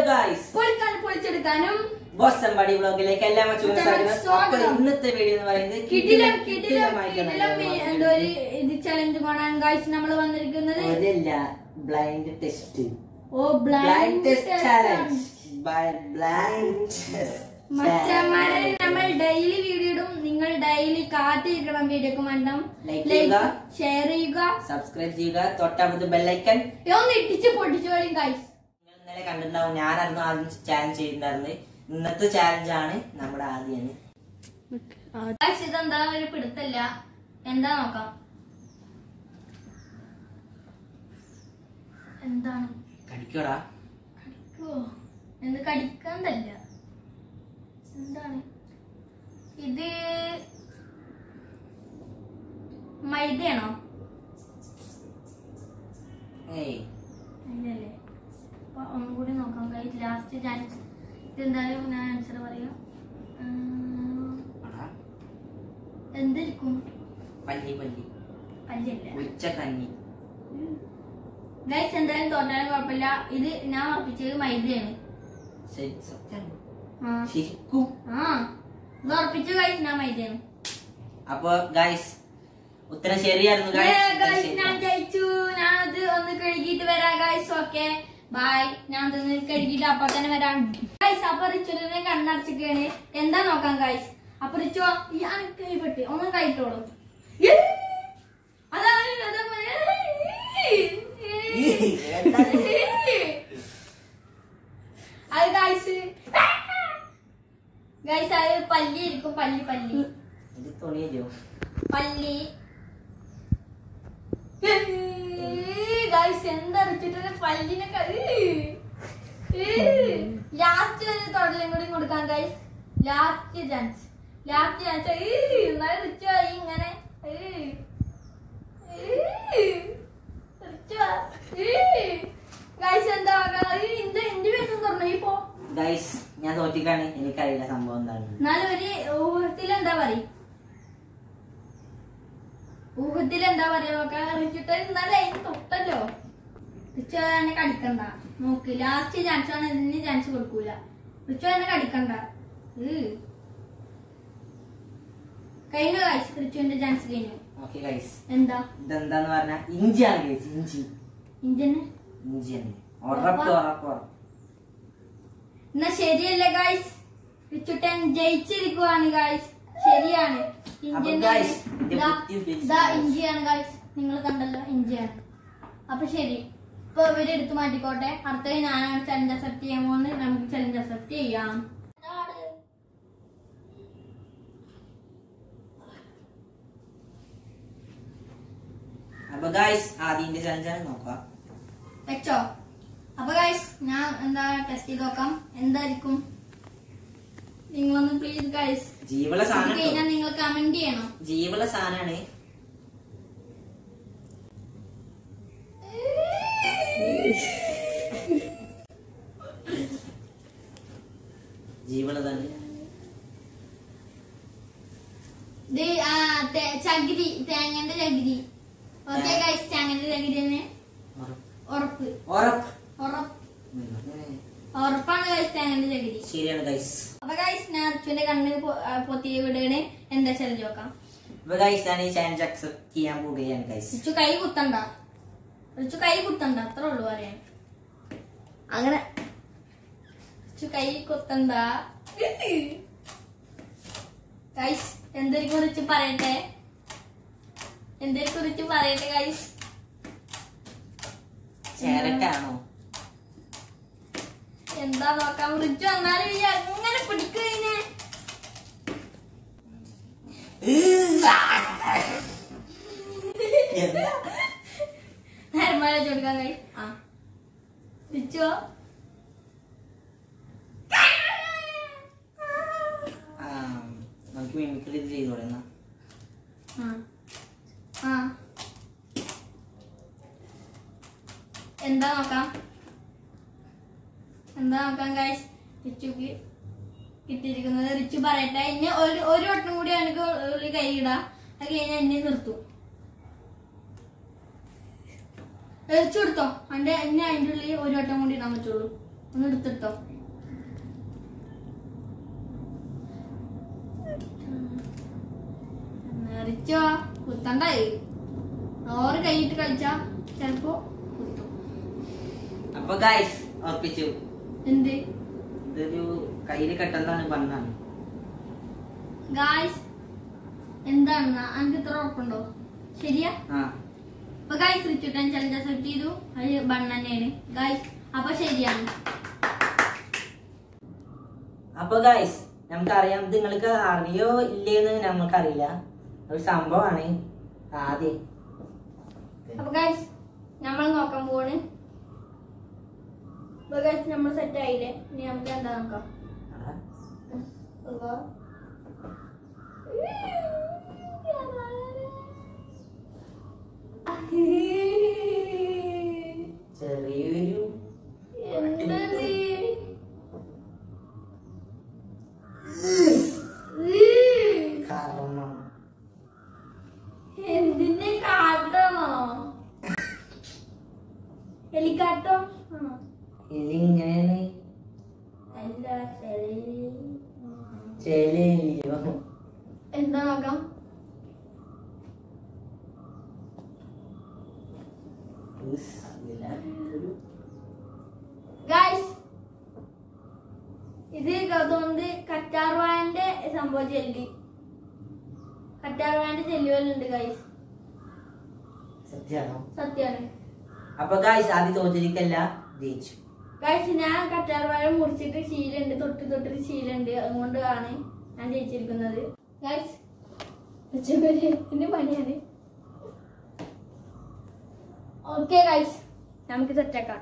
Guys പൊളിക്കാൻ പൊളിച്ചെടുക്കാനും ബോസമ്പടി വ്ളോഗിലേക്ക് എല്ലാ മച്ചും സ്വാഗതം. അപ്പൊ ഇന്നത്തെ വീഡിയോ എന്ന് പറയുന്നത് കിടിലം കിടിലം കിടിലമായിട്ടുള്ള കിടിലം ഒരു എന്തോ ഒരു ഇത് ചലഞ്ച് കാണാൻ ഗൈസ് നമ്മൾ വന്നിരിക്കുന്നത് ഒരല്ല ബ്ലൈൻഡ് ടെസ്റ്റ് ഓ blind blind test challenge blind മച്ചന്മാരെ നമ്മൾ ഡെയിലി വീഡിയോ ഇടും നിങ്ങൾ ഡെയിലി കാത്തിരിക്കണം വീഡിയോക്ക് മണ്ടം Like ചെയ്യുക. ഷെയർ ചെയ്യുക സബ്സ്ക്രൈബ് ചെയ്യുക തൊട്ടടുത്ത് ബെല്ലൈക്കൻ ഒന്ന് ഇട്ടിച്ച് പൊട്ടിച്ചു കളയും ഗൈസ് നിങ്ങൾ ഇന്നലെ കണ്ടിട്ടുണ്ടാവും ഞാനായിരുന്നു ആദ്യം ചാലഞ്ച് ചെയ്തിട്ടുണ്ടായിരുന്നത് ഇന്നത്തെ ചാലഞ്ച് ആണ് നമ്മുടെ ആദ്യം ഗൈസ് ഇതെന്താ ഒരു പിടുത്തല്ല എന്താ നോക്കാം എന്താണ് കടിക്കോടാ കടിക്കോ എന്ത് കടിക്കാന്തല്ല എന്താണ് ഇത് മൈദയാണോ ഏയ് ഇല്ലല്ലേ അപ്പൊ ഒന്നും കൂടി നോക്കാം ഗൈസ് ലാസ്റ്റ് ചാൻസ് ഇതെന്തായാലും ഞാൻ ആൻസർ പറയാം ഉം, അടാ, എന്തിരിക്കും പല്ലി പല്ലി പല്ലല്ല ഉച്ച കഞ്ഞി ഗൈസ് എന്തായാലും തോറ്റാലും കുഴപ്പമില്ല ഇത് ഞാൻ ഉറപ്പിച്ചത് മൈദയാണ് ശരി സത്യാണ് ആ ശരിക്കും ആ ഇത് ഉറപ്പിച്ചു ഗൈസ് ഞാൻ മൈദയാണ് അപ്പൊ ഗൈസ് ഉത്തരം ശരിയായിരുന്നു ഏ, guys. guys, ഉത്തരം ഞാൻ ശരി. ജയിച്ചു ഞാനത് ഒന്ന് കഴുകിയിട്ട് വരാം ഗൈസ് ഓക്കെ ബൈ ഞാൻ അതൊന്ന് കഴുകിയിട്ട് അപ്പൊ തന്നെ വരാം ഗൈസ് അപ്പൊ റിച്ചുവിനെ കണ്ണടച്ചിട്ടാണ് എന്താ നോക്കാം ഗൈസ് അപ്പൊ റിച്ചു ഞാൻ കൈപ്പെട്ട് ഒന്ന് കഴിട്ടോളൂ ഏ, അതാണ് അതാണ് അത് ഗൈസ് ഗൈസ് അത് പല്ലി ഇരിക്കും പല്ലി പല്ലി ഇത് തുണിയല്ലോ പല്ലി ഗൈസ് എന്തറിച്ചിട്ട് പല്ലിനെ ലാസ്റ്റ് ഒരു തൊടലും കൂടി കൊടുക്കാം guys last chance last chance എന്നാലും റിച്ചായി ഇങ്ങനെ ഗൈസ് എന്താ ഇന്ത്യ ഇന്ത്യ വേഷം തുറന്നു ഇപ്പോ ഗൈസ് ഞാൻ തോറ്റിക്കാണ് എനിക്കറിയില്ല സംഭവം എന്താണ് എന്നാലും ഒരു ഊഹത്തിൽ എന്താ പറയും ഊഹത്തിൽ എന്താ പറയാ നോക്കാൻ റിച്ചിട്ട് ഇന്നലെ അതിന് തൊട്ടല്ലോ റിച്ചു തന്നെ കടിക്കണ്ട നോക്ക് ലാസ്റ്റ് ചാൻസ് ആണ് ഇതിന് ചാൻസ് കൊടുക്കൂല റിച്ചു തന്നെ കടിക്കണ്ട ഏ. കഴിഞ്ഞു കാഴ്ച റിച്ചുവിന്റെ ചാൻസ് കഴിഞ്ഞു ഓക്കെ ഗൈസ് എന്താ ഇതെന്താന്ന് പറഞ്ഞാ ഇഞ്ചിയാണ് ഗൈസ് ഇഞ്ചി ഇന്ത്യന് ഇഞ്ചി തന്നെ ഉറപ്പ് ഉറപ്പ് ഉറപ്പ് എന്നാ ശരിയല്ലേ ഗായ്സ് റിച്ചുട്ടൻ ജയിച്ചിരിക്കുവാണ് ഗായ്സ് ശരിയാണ് ഇന്ത്യൻ അപ്പൊ guys, ഇത് ദാ- ഇത് base ദാ guys. ഇഞ്ചിയാണ് ഗായ്സ് നിങ്ങൾ കണ്ടല്ലോ ഇഞ്ചിയാണ് അപ്പൊ ശരി ഇപ്പൊ ഇവര് എടുത്തു മാറ്റിക്കോട്ടെ അടുത്തത് ഞാനാണ് ചലഞ്ച് അക്സെപ്റ്റ് ചെയ്യാൻ പോകുന്നത് നമുക്ക് ചലഞ്ച് അക്സെപ്റ്റ് ചെയ്യാം അപ്പൊ ഗൈസ് ആദ്യന്റെ ചലഞ്ചാണ് നോക്കാം വെച്ചോ അപ്പൊ ഗായ്സ് ഞാൻ എന്താ ടെസ്റ്റ് ചെയ്ത് നോക്കാം എന്തായിരിക്കും നിങ്ങളൊന്ന് പ്ലീസ് ഗായ്സ് ജീവുള്ള സാധനം കഴിഞ്ഞാൽ കേട്ടോ. നിങ്ങൾ കമന്റ് ചെയ്യണം ജീവുള്ള സാധനമാണ് ജീവുള്ളതാണ് ഇത് ആ തേ- ചകിരി തേങ്ങന്റെ ചകിരി ഓക്കെ ഗൈസ് തേങ്ങന്റെ ചകിരി തന്നെ ഉറപ്പ്. ഉറപ്പ് ഉറപ്പ് ഉറപ്പ് ഉം. ഉറപ്പാണ് ഗൈസ് തേങ്ങന്റെ ചകിരി ശരിയാണ് ഗൈസ് അപ്പൊ ഗൈസ് ഞാൻ അർച്ചുവിന്റെ കണ്ണ് പൊ- ആ, പൊത്തിയ വിടുകയാണ് എന്താ ചലഞ്ച് നോക്കാം അപ്പൊ ഗൈസ് ഞാൻ ഈ ചാലഞ്ച് അക്സെപ്റ്റ് ചെയ്യാൻ പോവുകയാണ് ഗൈസ് റിച്ചു കൈ കുത്തണ്ട റിച്ചു കൈ കുത്തണ്ട അത്ര ഉള്ളു പറയാൻ അങ്ങനെ റിച്ചു കൈ കുത്തണ്ട ഗൈസ് എന്തൊരു കുറിച്ച് പറയട്ടെ എന്തൊരു കുറിച്ച് പറയട്ടെ ഗൈസ് ചേരട്ടാണോ എന്താ നോക്കാൻ റിച്ചു എന്നാലും ഈ അങ്ങനെ പിടിക്കുന്നതിനെ എന്താ നേരമായ കൊടുക്കാൻ കൈ ആ റിച്ചോ ആ, നമുക്ക് മിമിക്രി ഇത് ചെയ്തോടെ എന്നാ ആ ആ എന്താ നോക്കാം എന്താ നോക്കാം ഗൈസ് റിച്ചുക്ക് കിട്ടിയിരിക്കുന്നത് റിച്ചു പറയട്ടെ ഇനി ഒരു ഒരു വട്ടം കൂടി എനിക്ക് ഒരു കൈ ഇടാം അത് കഴിഞ്ഞാൽ എന്നെ നിർത്തും റിച്ചു എടുത്തോ അന്റെ എന്നെ അതിൻ്റെ ഉള്ളിൽ ഒരു വട്ടം കൂടി ഇടാൻ പറ്റുള്ളൂ ഒന്ന് എടുത്തിട്ടോ നിറച്ചോ കുത്തണ്ടായി ഓറ് കൈയിട്ട് കളിച്ചാ ചെലപ്പോ കുത്തും അപ്പൊ ഗൈസ് ഉറപ്പിച്ചു എന്ത് ഇതൊരു കയ്യിൽ കെട്ടെന്നാണ് പറഞ്ഞാണ് ഗായ്സ് എന്താണെന്ന് എനിക്ക് ഇത്ര ഉറപ്പുണ്ടോ ശരിയാ ആ അപ്പൊ ഗായ്സ് റിച്ചുട്ടൻ ചലഞ്ച് അക്സെപ്റ്റ് ചെയ്തു അത് ബൺ തന്നെയാണ് ഗായ്സ് അപ്പൊ ശരിയാണ് അപ്പൊ ഗൈസ് നമുക്കറിയാം ഇത് നിങ്ങൾക്ക് അറിയോ ഇല്ലേന്ന് നമുക്കറിയില്ല ഒരു സംഭവമാണ് ആദ്യം അപ്പൊ ഗായ്സ് നമ്മൾ നോക്കാൻ പോവാണ് അപ്പൊ ഗായ്സ് നമ്മൾ സെറ്റ് ആയില്ലേ ഇനി നമുക്ക് എന്താ നോക്കാം അപ്പൊ ചെറിയൊരു എന്തത്? കാരണം എന്തിന്റെ കാട്ടണോ എലിക്കാട്ടോ ആണോ എലി ഇങ്ങനെയാണ് അല്ല ശരി ചെലിയോ എന്താ നോക്കാം ഗായ്സ് ഇത് തോന്നുന്നത് കറ്റാർവാന്റെ സംഭവം ചെല്ലി കറ്റാർവാന്റെ ചെല്ലുകളുണ്ട് ഗായ്സ് സത്യാണോ സത്യാണ് അപ്പൊ ഗായ്സ് ആദ്യം തോറ്റിരിക്കല്ല ജയിച്ചു ഗായ്സ് ഞാൻ കറ്റാർവാഴ മുറിച്ചിട്ട് ശീലുണ്ട് തൊട്ട് തൊട്ടിട്ട് ശീലുണ്ട് അതുകൊണ്ടാണ് ഞാൻ ജയിച്ചിരിക്കുന്നത് ഗായ്സ് ഉച്ചക്കൊരു പണിയാണ് ഓക്കെ ഗായ്സ് നമുക്ക് സെറ്റാക്കാം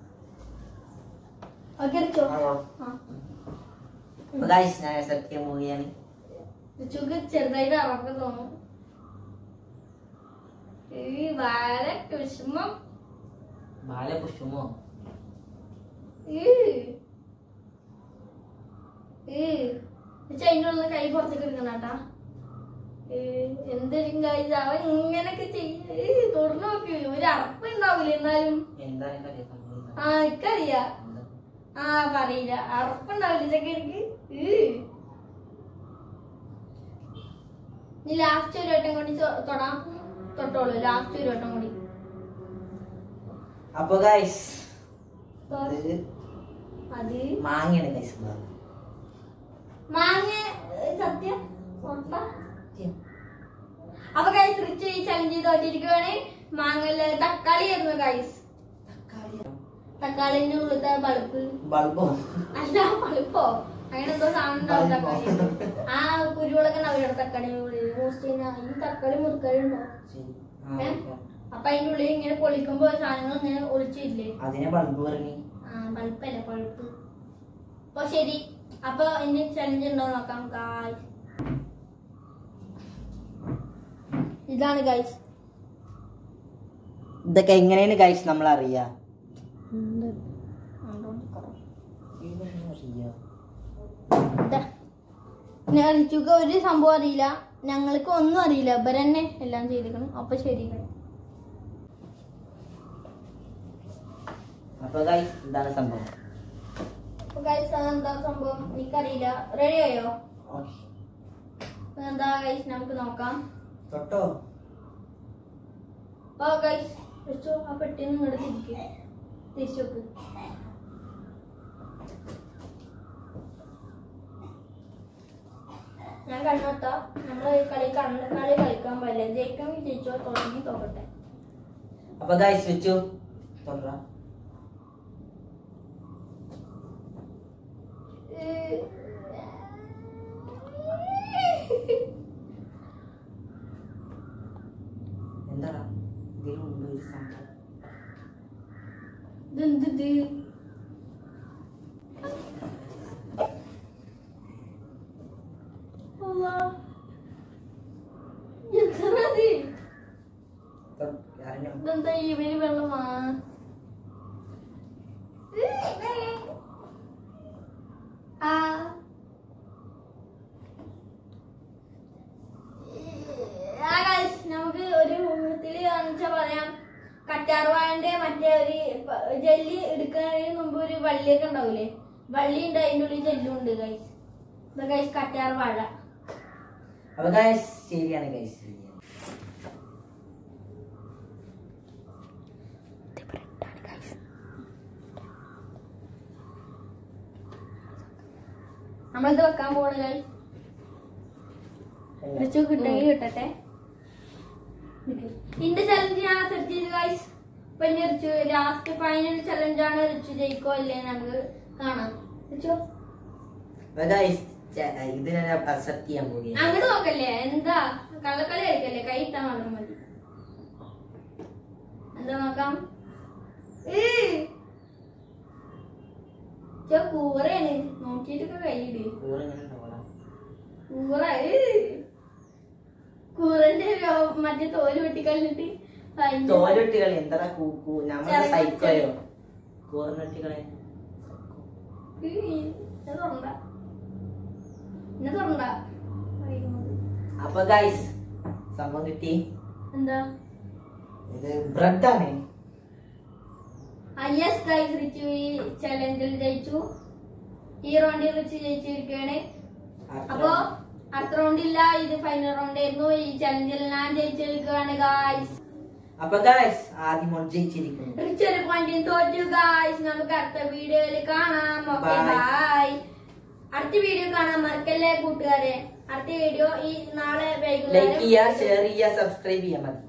ഓക്കെ റിച്ചോ ആ അപ്പൊ ഗായ്സ് ഞാൻ അക്സെപ്റ്റ് ചെയ്യാൻ പോവുകയാണ് റിച്ചുക്ക് ചെറുതായിട്ട് അറക്കം തോന്നും ഈ വളരെ വിഷമം ബാല പുഷ്പമോ ഈ ഈ അതിൻ്റെ ഉള്ള കൈ പുറത്തേക്ക് എടുക്കണം കേട്ടാ എന്തെങ്കിലും കഴിച്ച അവൻ ഇങ്ങനൊക്കെ ചെയ്യ തുറന്നു നോക്കി ഒരു അറപ്പുണ്ടാവില്ല എന്നാലും എന്താണ് കളി സംഭവം ആ എനിക്കറിയാ എന്താ? ആ പറയില്ല അറപ്പുണ്ടാവില്ല ഇതൊക്കെ എനിക്ക് നീ ലാസ്റ്റ് ഒരു വട്ടം കൂടി തൊ- തൊടാം തൊട്ടോളൂ ലാസ്റ്റ് ഒരു വട്ടം കൂടി അപ്പൊ ഗായ്സ് തൊ- ഇത് അത് മാങ്ങയാണ് ഗൈസ് മാങ്ങ ഏ, സത്യം ഉറപ്പാ? അപ്പൊ ഗൈസ് റിച്ച് ഈ ചലഞ്ച് തോറ്റിരിക്കുവാണ് മാങ്ങല്ല തക്കാളി ആയിരുന്നു ഗൈസ് തക്കാളിന്റെ ഉള്ളിലത്തെ പളുപ്പ് ബൾബോ അല്ല പളുപ്പോ അങ്ങനെ എന്തോ സാധനം ഉണ്ടാവും തക്കാളി ആ കുരുവിളൊക്കെ ഉണ്ടാവില്ല തക്കാളി മോസ്റ്റ് ഈ തക്കാളി മുറുക്കാളി ഉണ്ടോ ശരി. ആ, ഏ? ഓക്കേ. അപ്പൊ അതിന്റെ ഉള്ളിൽ ഇങ്ങനെ പൊളിക്കുമ്പോ സാധനങ്ങൾ ഇങ്ങനെ ഒളിച്ചില്ലേ അതിനെ ബൾബ് പറഞ്ഞു ആ പഴുപ്പല്ല പഴുപ്പ് അപ്പൊ ശരി അപ്പൊ ഇനി ചലഞ്ച് ഉണ്ടോ നോക്കാം ഗായ് ഇതാണ് ഗൈസ് ഇതൊക്കെ എങ്ങനെയാണ് ഗൈസ് നമ്മൾ അറിയാ ഞാൻ റിച്ചുക്ക് ഒരു സംഭവം അറിയില്ല ഞങ്ങൾക്ക് ഒന്നും അറിയില്ല ഇവരെന്നെ എല്ലാം ചെയ്തിരിക്കണം അപ്പൊ ശരി അപ്പൊ ഗൈസ് ഇതാണ് സംഭവം അപ്പൊ ഗൈസ് അതെന്താ സംഭവം എനിക്കറിയില്ല റെഡി ആയോ ഓക്കേ. എന്താ ഗൈസ് നമുക്ക് നോക്കാം തൊട്ടോ അപ്പൊ ഗൈസ് റിച്ചു ആ പെട്ടി നിങ്ങളുടെ തിരിക്കുക തിരിച്ചു വെക്ക് ഞാൻ കണ്ണോട്ട നമ്മള് ഈ കളി കണ്ണ് കളി കളിക്കാൻ പാടില്ല ജയിക്കാൻ ജയിച്ചോ തുടങ്ങി തോക്കട്ടെ അപ്പൊ ഗൈസ് വെച്ചു തൊണ്ട എന്താടാ ഇതിലുണ്ട് ഒരു സംഭവം ഇതെന്തിത് അല്ലാ. എത്രത്? ഇപ്പൊ അറിഞ്ഞോ ഇതെന്താ ഇവര് വെള്ളമാ ആ ആ guys, നമുക്ക് ഒരു ഇതില് കാണിച്ചാ പറയാം കറ്റാർവാഴന്റെ മറ്റേ ഒരു പ- ജെല്ലി എടുക്കുന്നതിന് മുമ്പ് ഒരു വള്ളിയൊക്കെ ഉണ്ടാവൂലേ വള്ളി ഉണ്ട് അതിന്റെ ഉള്ളിൽ ജെല്ലും ഉണ്ട് ഗൈസ് ഇത് ഗൈസ് കറ്റാർ വാഴ അപ്പൊ ഗൈസ് ശരിയാണ് ഗൈസ് ശരിയാണ് നമ്മളിത് വെക്കാൻ പോണ ഗൈസ് റിച്ചു കിട്ടെങ്കിൽ കിട്ടട്ടെ നിക്ക്. ഇന്റെ ചലഞ്ച് ഞാൻ സെറ്റ് ചെയ്ത് ഗൈസ് ഇപ്പൊ ഇനി റിച്ചു ലാസ്റ്റ് ഫൈനൽ ചലഞ്ച് ആണ് റിച്ചു ജയിക്കോ ഇല്ലേ നമുക്ക് കാണാം റിച്ചു അപ്പൊ ഗൈസ് ഇത് ഞാൻ അക്സെപ്റ്റ് ചെയ്യാൻ പോവുകയാണ് അങ്ങോട്ട് നോക്കല്ലേ എന്താ കള്ളക്കളി കളിക്കല്ലേ കൈ ഇട്ടാ മാത്രം മതി എന്താ നോക്കാം ഏ. ചെ കൂറയാണ് നോക്കിയിട്ടൊക്കെ കൈയിട് കൂറ് ഇങ്ങനെ ഉണ്ടാവണം. കൂറ ഏ. കൂറന്റെ രോ- മറ്റേ തോല് വെട്ടിക്കളഞ്ഞിട്ട് അതിന്റെ- തോലൊട്ടികളെ എന്താ കൂക്കൂ നമ്മളെ ചെറിയ സൈക്കോയോ കൂറിനൊട്ടികളെ ഏ, ഇത് തുറണ്ട എന്നെ തുറണ്ട അപ്പൊ ഗൈസ് സംഭവം കിട്ടി എന്താ ഇത് ബ്രെഡാണ് യെസ് ഗൈസ് റിച്ചു ഈ ചലഞ്ചിൽ ജയിച്ചു ഈ റൗണ്ടിൽ റിച്ച് ജയിച്ചിരിക്കുകയാണ് അപ്പോ അടുത്ത റൗണ്ടില്ല ഇത് ഫൈനൽ റൗണ്ട് ആയിരുന്നു ഈ ചലഞ്ചിൽ ഞാൻ ജയിച്ചിരിക്കുകയാണ് ഗായ്സ് അപ്പൊ ഗൈസ് ആദ്യം ഓൻ ജയിച്ചിരിക്കുന്നു റിച്ച് ഒരു പോയിന്റ് തോറ്റു ഗായ്സ് നമുക്ക് അടുത്ത വീഡിയോയിൽ കാണാം ഓക്കെ Bye. ബൈ അടുത്ത വീഡിയോ കാണാൻ മറക്കല്ലേ കൂട്ടുകാരെ അടുത്ത വീഡിയോ ഈ നാളെ ലൈക്ക് വൈകുന്നേരം ചെയ്യുക ഷെയർ ചെയ്യുക സബ്സ്ക്രൈബ് ചെയ്യാൻ മതി